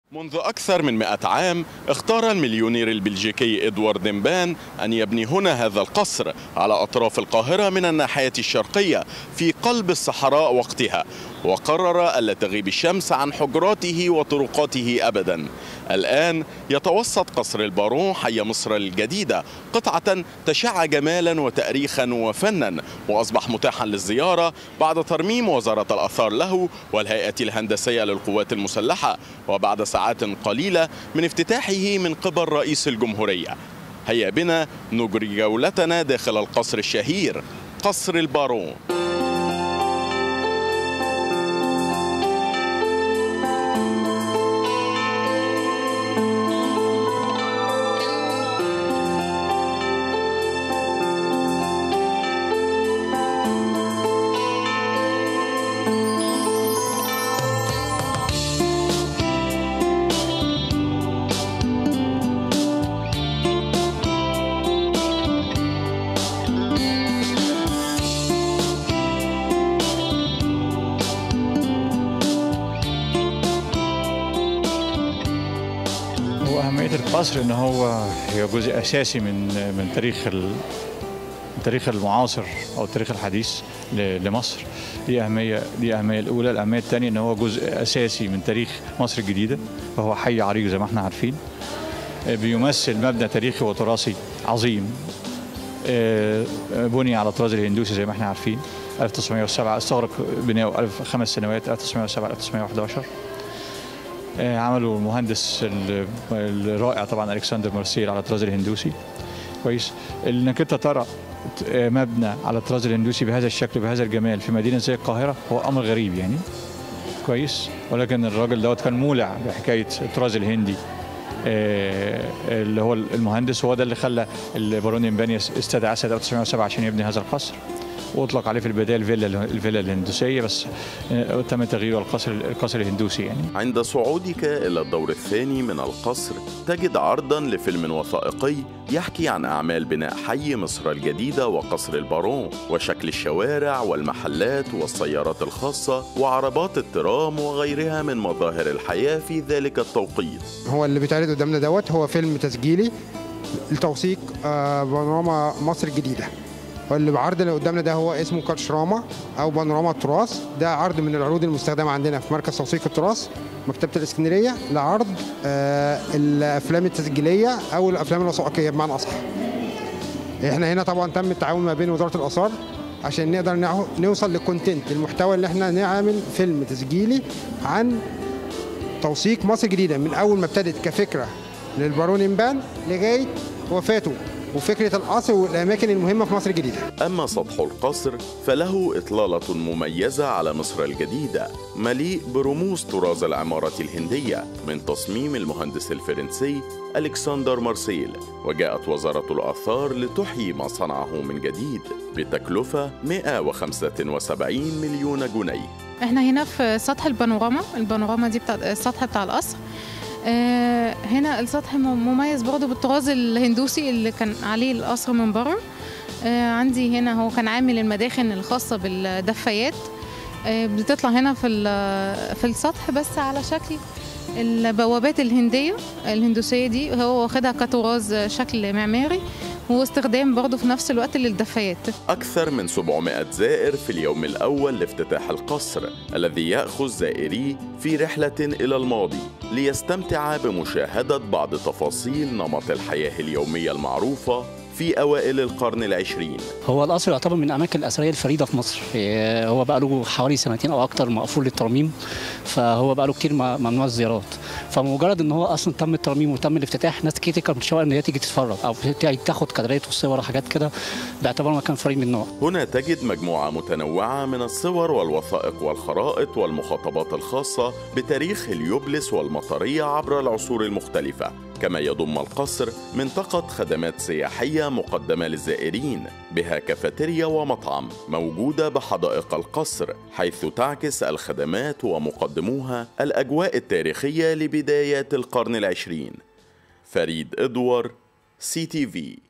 منذ أكثر من مئة عام اختار المليونير البلجيكي إدوارد ديمبان أن يبني هنا هذا القصر على أطراف القاهرة من الناحية الشرقية في قلب الصحراء وقتها وقرر ألا تغيب الشمس عن حجراته وطرقاته أبدا الآن يتوسط قصر البارون حي مصر الجديدة قطعة تشع جمالا وتأريخا وفنا وأصبح متاحا للزيارة بعد ترميم وزارة الأثار له والهيئة الهندسية للقوات المسلحة وبعد ساعات قليلة من افتتاحه من قبل رئيس الجمهورية هيا بنا نجري جولتنا داخل القصر الشهير قصر البارون هو أهمية القصر إن هو هي جزء أساسي من من تاريخ ال- التاريخ المعاصر أو التاريخ الحديث ل- لمصر دي أهمية دي أهمية الأولى الأهمية الثانية إن هو جزء أساسي من تاريخ مصر الجديدة فهو حي عريق زي ما احنا عارفين آه، بيمثل مبنى تاريخي وتراثي عظيم آه، آه، بني على الطراز الهندوسي زي ما احنا عارفين 1907 استغرق بناؤه ألف- خمس سنوات 1907 1911 آه، عمله المهندس ال- الرائع طبعا الكسندر مارسيل على الطراز الهندوسي كويس انك انت ترى آه، مبنى على الطراز الهندوسي بهذا الشكل بهذا الجمال في مدينه زي القاهره هو امر غريب يعني كويس ولكن الراجل دوت كان مولع بحكايه الطراز الهندي آه، اللي هو المهندس هو ده اللي خلى البارون يمباني استدعى سنه 1907 عشان يبني هذا القصر واطلق عليه في البدايه الفيلا الفيلا الهندوسيه بس آه، تم تغييره القصر القصر الهندوسي يعني عند صعودك إلى الدور الثاني من القصر تجد عرضا لفيلم وثائقي يحكي عن أعمال بناء حي مصر الجديدة وقصر البارون وشكل الشوارع والمحلات والسيارات الخاصة وعربات الترام وغيرها من مظاهر الحياة في ذلك التوقيت هو اللي بيتعرض قدامنا دوت هو فيلم تسجيلي لتوثيق آه، بانوراما مصر الجديده واللي بعرض اللي قدامنا ده هو اسمه كاتشراما او بانوراما التراث ده عرض من العروض المستخدمه عندنا في مركز توثيق التراث مكتبه الاسكندريه لعرض آه، الافلام التسجيليه او الافلام الوثائقيه بمعنى اصح احنا هنا طبعا تم التعاون ما بين وزاره الاثار عشان نقدر نعو- نوصل للكونتنت المحتوى اللي احنا نعمل فيلم تسجيلي عن توثيق مصر الجديده من اول ما ابتدت كفكره للبارون امبان لغايه وفاته وفكره القصر والاماكن المهمه في مصر الجديده أما سطح القصر فله إطلالة مميزة على مصر الجديدة مليء برموز طراز العمارة الهندية من تصميم المهندس الفرنسي ألكسندر مارسيل وجاءت وزارة الآثار لتحيي ما صنعه من جديد بتكلفة 175 مليون جنيه احنا هنا في سطح البانوراما البانوراما دي بتاع السطح بتاع القصر آه، هنا السطح م- مميز برضه بالطراز الهندوسي اللي كان عليه القصر من بره آه، عندي هنا هو كان عامل المداخن الخاصة بالدفايات آه، بتطلع هنا في ال- في السطح بس على شكل البوابات الهندية الهندوسية دي هو واخدها كطراز شكل معماري واستخدام برضه في نفس الوقت للدفايات أكثر من 700 زائر في اليوم الأول لافتتاح القصر الذي يأخذ زائريه في رحلة إلى الماضي ليستمتع بمشاهدة بعض تفاصيل نمط الحياة اليومية المعروفة في أوائل القرن العشرين هو القصر يعتبر من الاماكن الاثريه الفريده في مصر إيه، هو بقى له حوالي سنتين او اكتر مقفول للترميم فهو بقى له كتير م- ممنوع الزيارات فمجرد ان هو اصلا تم الترميم وتم الافتتاح ناس كتير كانت متشوقه ان هي تيجي تتفرج او تيجي تاخد كادرات وصور وحاجات كده باعتبار مكان فريد من نوعه هنا تجد مجموعة متنوعة من الصور والوثائق والخرائط والمخاطبات الخاصة بتاريخ اليوبلس والمطرية عبر العصور المختلفة كما يضم القصر منطقة خدمات سياحية مقدمة للزائرين بها كافيتيريا ومطعم موجودة بحدائق القصر حيث تعكس الخدمات ومقدموها الأجواء التاريخية لبدايات القرن العشرين فريد إدوار سي تي في